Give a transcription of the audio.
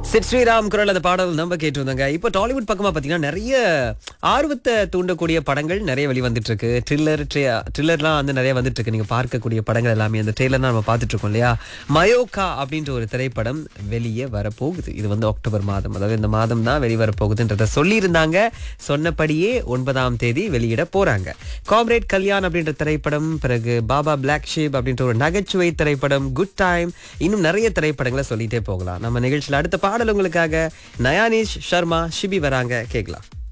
chit Sriram குரல் அந்த பாடல் நம்ம கேட்டு வந்தாங்க இப்போ டாலிவுட் பக்கமா பாத்தீங்கன்னா நிறைய ஆர்வத்தை தூண்டக்கூடிய படங்கள் நிறைய வெளிவந்துட்டு இருக்கு ட்ரில்லர் ட்ரில்லர்லாம் வந்து நிறைய வந்துட்டு இருக்கு நீங்க பார்க்கக்கூடிய படங்கள் எல்லாமே அந்த ட்ரெய்லர் நம்ம பார்த்துட்டு இருக்கோம் இல்லையா மயோகா அப்படின்ற ஒரு திரைப்படம் வெளியே வரப்போகுது இது வந்து அக்டோபர் மாதம் அதாவது இந்த மாதம் தான் வெளிவர போகுதுன்றத சொல்லியிருந்தாங்க சொன்னபடியே ஒன்பதாம் தேதி வெளியிட போறாங்க காம்ரேட் கல்யாண் அப்படின்ற திரைப்படம் பிறகு பாபா பிளாக் ஷீப் அப்படின்ற ஒரு நகைச்சுவை திரைப்படம் குட் டைம் இன்னும் நிறைய திரைப்படங்களை சொல்லிட்டே போகலாம் நம்ம நிகழ்ச்சியில் அடுத்த பாடல் உங்களுக்காக நயானிஷ் சர்மா ஷிபி வராங்க கேட்கலாம்